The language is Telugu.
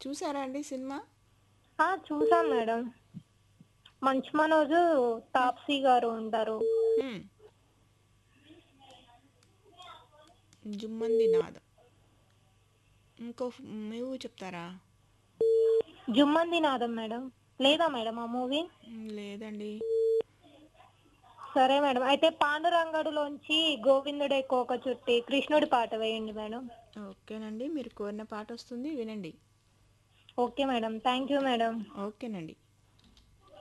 చూసారా అండి సినిమా ఆ, చూసాం మేడం మంచు మనోజు తాప్సీ గారు ఉంటారు హ్మ్. జుమ్మంది నాదం ఇంకో మూవీ చెప్తారా జుమ్మంది నాదం మేడం లేదా మేడం ఆ మూవీ మ్, లేదండి సరే మేడం అయితే పాండురంగడులోంచి గోవిందుడే కోక చుట్టి కృష్ణుడి పాట వేయండి మేడం ఓకేనండి మీరు కోరిన పాట వస్తుంది వినండి okay madam thank you madam ఓకేనండి